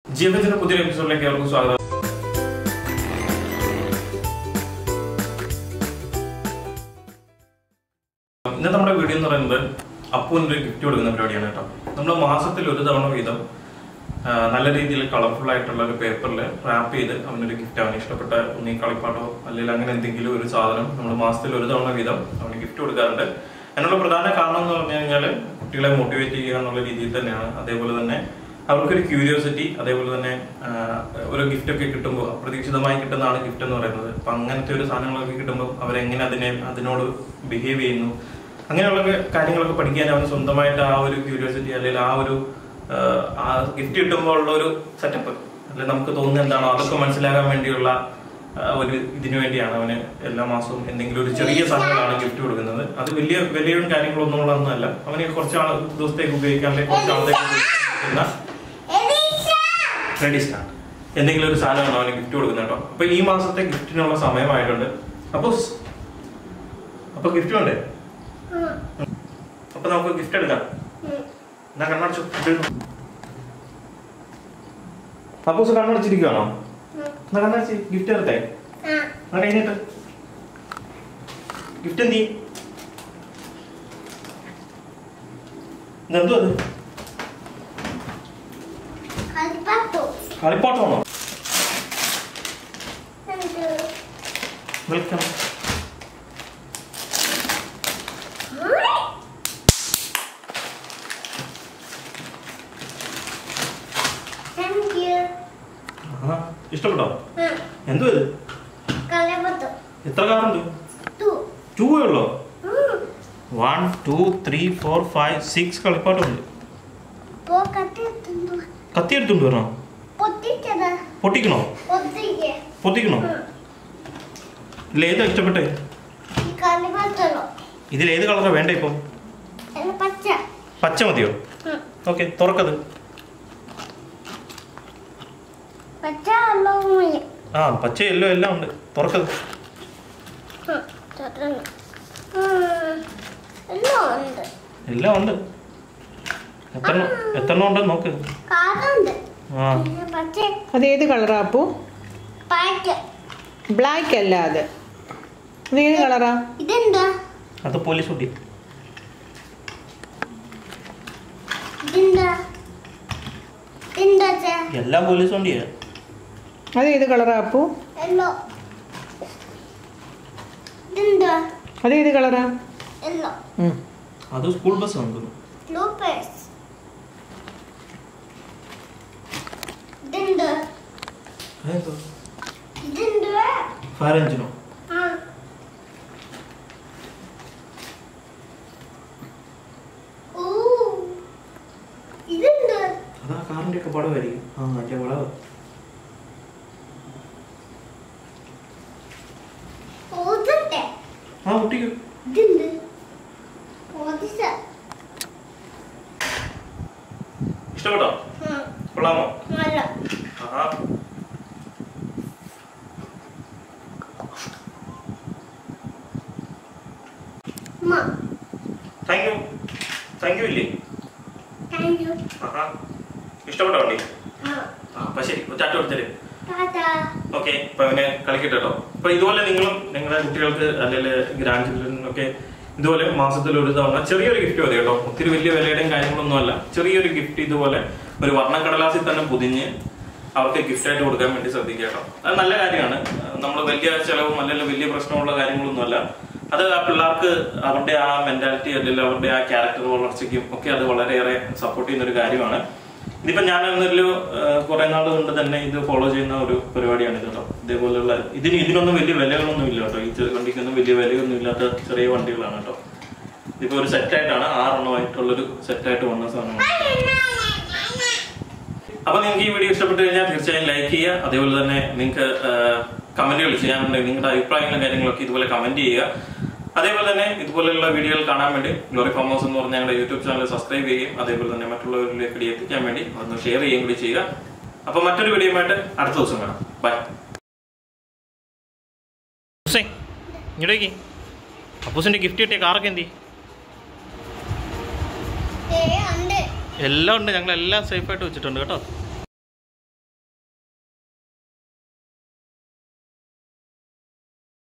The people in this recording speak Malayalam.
ജീവിതത്തിന്റെ പുതിയ എപ്പിസോഡിലേക്ക് അവർക്ക് സ്വാഗതം ഇന്നത്തെ നമ്മുടെ വീഡിയോ എന്ന് പറയുന്നത് അപ്പുവിന് ഒരു ഗിഫ്റ്റ് കൊടുക്കുന്ന പരിപാടിയാണ് കേട്ടോ നമ്മൾ മാസത്തിൽ ഒരു തവണ വീതം ആ, നല്ല രീതിയിൽ കളർഫുൾ ആയിട്ടുള്ള ഒരു പേപ്പറിൽ റാപ്പ് ചെയ്ത് അവനൊരു ഗിഫ്റ്റ് അവന് ഇഷ്ടപ്പെട്ട ഒന്നീ കളിപ്പാട്ടോ അല്ലെങ്കിൽ അങ്ങനെ എന്തെങ്കിലും ഒരു സാധനം നമ്മൾ മാസത്തിൽ ഒരു തവണ വീതം അവന് ഗിഫ്റ്റ് കൊടുക്കാറുണ്ട് അതിനുള്ള പ്രധാന കാരണം എന്ന് പറഞ്ഞു കഴിഞ്ഞാൽ കുട്ടികളെ മോട്ടിവേറ്റ് ചെയ്യുക എന്നുള്ള രീതിയിൽ തന്നെയാണ് അതേപോലെ തന്നെ അവർക്കൊരു ക്യൂരിയോസിറ്റി അതേപോലെ തന്നെ ആ, ഒരു ഗിഫ്റ്റ് ഒക്കെ കിട്ടുമ്പോൾ അപ്രതീക്ഷിതമായി കിട്ടുന്നതാണ് ഗിഫ്റ്റ് എന്ന് പറയുന്നത് അപ്പൊ അങ്ങനത്തെ ഒരു സാധനങ്ങളൊക്കെ കിട്ടുമ്പോൾ അവരെങ്ങനെ അതിനെ അതിനോട് ബിഹേവ് ചെയ്യുന്നു അങ്ങനെയുള്ള കാര്യങ്ങളൊക്കെ പഠിക്കാൻ അവന് സ്വന്തമായിട്ട് ആ ഒരു ക്യൂരിയോസിറ്റി അല്ലെങ്കിൽ ആ ഒരു ആഹ്, ആ ഗിഫ്റ്റ് കിട്ടുമ്പോൾ ഉള്ള ഒരു സെറ്റപ്പ് അല്ലെങ്കിൽ നമുക്ക് തോന്നുന്നത് എന്താണോ അതൊക്കെ മനസ്സിലാകാൻ വേണ്ടിയുള്ള ആഹ്, ഒരു ഇതിനു വേണ്ടിയാണ് അവന് എല്ലാ മാസവും എന്തെങ്കിലും ഒരു ചെറിയ സാധനങ്ങളാണ് ഗിഫ്റ്റ് കൊടുക്കുന്നത് അത് വലിയ വലിയ കാര്യങ്ങളൊന്നും ഉള്ളതൊന്നുമല്ല അവന് കുറച്ച് ആൾ ദിവസത്തേക്ക് ഉപയോഗിക്കാൻ അല്ലെങ്കിൽ കുറച്ച് ആളത്തേക്ക് ഉപയോഗിക്കുന്ന റെഡി സ്റ്റാർട്ട് എന്തെങ്കിലും ഒരു സാധനമാണ് അവന് ഗിഫ്റ്റ് കൊടുക്കുന്നത് കേട്ടോ അപ്പൊ ഈ മാസത്തെ ഗിഫ്റ്റിനുള്ള സമയമായിട്ടുണ്ട് അപ്പൊ സ്- അപ്പൊ ഗിഫ്റ്റ് വേണ്ടേ അപ്പൊ നമുക്ക് ഗിഫ്റ്റ് എടുക്കാം എന്നാ കണ്ണടച്ചു അപ്പൂസ് കണ്ണടച്ചിരിക്കുകയാണോ എന്നാ കണ്ണടച്ച് ഗിഫ്റ്റ് എടുത്തേ എന്നാ കഴിഞ്ഞിട്ട് ഗിഫ്റ്റ് എന്തി ഇതെന്തോ അത് കളിപ്പാട്ടമാണോ വെൽക്കം ആഹാ, ഇഷ്ടപ്പെട്ടോ എന്തോ ഇത് എത്ര കാറുണ്ട് ടൂ ഉള്ളോ one two three four five six കളിപ്പാട്ടുണ്ട് കത്തി എടുത്തുകൊണ്ട് വരണോ പൊട്ടിക്കണോ പൊട്ടിക്കണോ ഇതിൽ ഏതാ ഇഷ്ടപ്പെട്ടെ ഇതിൽ ഏത് കളറാ വേണ്ട ഇപ്പം പച്ച പച്ച മതിയോ ഓക്കെ തുറക്കത് പച്ച അല്ലോ ആ പച്ച യെല്ലോ എല്ലാം ഉണ്ട് തുറക്കത് എല്ലാം ഉണ്ട് എല്ലാം ഉണ്ട് എത്ര എത്ര ഉണ്ട് നോക്ക് കാറുണ്ട് ആ പിന്നെ പച്ച അത് ഏത് കളറാ അപ്പു പാക്ക് ബ്ലാക്ക് അല്ല അത് അത് ഏത് കളറാ ഇതെന്താ അത് പോലീസ് കുട്ടി ഇതെന്താ ഇതെന്താ ചേ എല്ലാം പോലീസ് വണ്ടിയാ അത് ഏത് കളറാ അപ്പു എല്ലോ ഇതെന്താ അത് ഏത് കളറാ എല്ലോ ഉം. അത് സ്കൂൾ ബസ് ഉണ്ട് ലൂപ്പേഴ്സ് ഇതെന്താ ഇതെന്താ ഫയർ എഞ്ചിനോ ആ ഓ ഇതെന്താ അതാ കാറിന്റെ ഒക്കെ പടമായിരിക്കും ആ മറ്റേ വളവ് ഓതട്ടെ ആ കുട്ടിക്ക് ഇതെന്ത് ഓതിസ ഇഷ്ടപ്പെട്ടോ കൊള്ളാമോ നല്ല ആ അമ്മ താങ്ക് യു താങ്ക് യു ഇല്ലേ താങ്ക് യു ആഹാ ഇഷ്ടപ്പെട്ടോ വണ്ടി ആ ആ അപ്പൊ ശരി ഒരു ചാറ്റ് കൊടുത്തരും ടാറ്റാ ഓക്കെ അപ്പൊ അവനെ കളിക്കട്ടെ കേട്ടോ അപ്പൊ ഇതുപോലെ നിങ്ങളും നിങ്ങളുടെ കുട്ടികൾക്ക് അല്ലെങ്കിൽ ഗ്രാൻഡ് ചിൽഡ്രനൊക്കെ ഇതുപോലെ മാസത്തിൽ ഒരു തവണ ചെറിയൊരു ഗിഫ്റ്റ് മതി കേട്ടോ ഒത്തിരി വലിയ വിലയുടെയും കാര്യങ്ങളൊന്നും അല്ല ചെറിയൊരു ഗിഫ്റ്റ് ഇതുപോലെ ഒരു വർണ്ണക്കടലാസിൽ തന്നെ പൊതിഞ്ഞ് അവർക്ക് ഗിഫ്റ്റ് ആയിട്ട് കൊടുക്കാൻ വേണ്ടി ശ്രദ്ധിക്കുക കേട്ടോ അത് നല്ല കാര്യമാണ് നമ്മൾ വലിയ ചെലവും അല്ലെങ്കിൽ വലിയ പ്രശ്നമുള്ള കാര്യങ്ങളൊന്നും അല്ല അത് ആ പിള്ളേർക്ക് അവരുടെ ആ മെന്റാലിറ്റി അല്ലെങ്കിൽ അവരുടെ ആ ക്യാരക്ടർ വളർച്ചയ്ക്കും ഒക്കെ അത് വളരെയേറെ സപ്പോർട്ട് ചെയ്യുന്ന ഒരു കാര്യമാണ് ഇതിപ്പോ ഞാൻ എന്നൊരു കുറെ നാൾ കൊണ്ട് തന്നെ ഇത് ഫോളോ ചെയ്യുന്ന ഒരു പരിപാടിയാണ് ഇത് കേട്ടോ ഇതേപോലെയുള്ള ഇതിന് ഇതിനൊന്നും വലിയ വിലകളൊന്നും ഇല്ല കേട്ടോ ഈ ചെറിയ വണ്ടിക്കൊന്നും വലിയ വിലയൊന്നും ഇല്ലാത്ത ചെറിയ വണ്ടികളാണ് കേട്ടോ ഇതിപ്പോ ഒരു സെറ്റ് ആയിട്ടാണ് ആറെണ്ണമായിട്ടുള്ളൊരു സെറ്റ് ആയിട്ട് വന്ന സാധനമാണ് അപ്പൊ നിങ്ങൾക്ക് ഈ വീഡിയോ ഇഷ്ടപ്പെട്ടു കഴിഞ്ഞാൽ തീർച്ചയായും ലൈക്ക് ചെയ്യുക അതേപോലെ തന്നെ നിങ്ങൾക്ക് കമന്റുകൾ ചെയ്യാനുണ്ടെങ്കിൽ നിങ്ങളുടെ അഭിപ്രായങ്ങളും കാര്യങ്ങളൊക്കെ ഇതുപോലെ കമന്റ് ചെയ്യുക അതേപോലെ തന്നെ ഇതുപോലെയുള്ള വീഡിയോകൾ കാണാൻ വേണ്ടി ഗ്ലോറി ഫാം ഹൗസ് എന്ന് പറഞ്ഞ ഞങ്ങളുടെ യൂട്യൂബ് ചാനൽ സബ്സ്ക്രൈബ് ചെയ്യുകയും അതേപോലെ തന്നെ മറ്റുള്ളവരിലേക്ക് കൂടി എത്തിക്കാൻ വേണ്ടി ഒന്ന് ഷെയർ ചെയ്യുകയും കൂടി ചെയ്യുക അപ്പൊ മറ്റൊരു വീഡിയോയുമായിട്ട് അടുത്ത ദിവസം കാണാം ബൈ ഇങ്ങോട്ടേക്ക് അപ്പൂസിന്റെ ഗിഫ്റ്റ് കിട്ടിയ കാറൊക്കെ എന്തി ഏ ഉണ്ട് എല്ലാം ഉണ്ട് ഞങ്ങൾ എല്ലാം സേഫ് ആയിട്ട് വെച്ചിട്ടുണ്ട് കേട്ടോ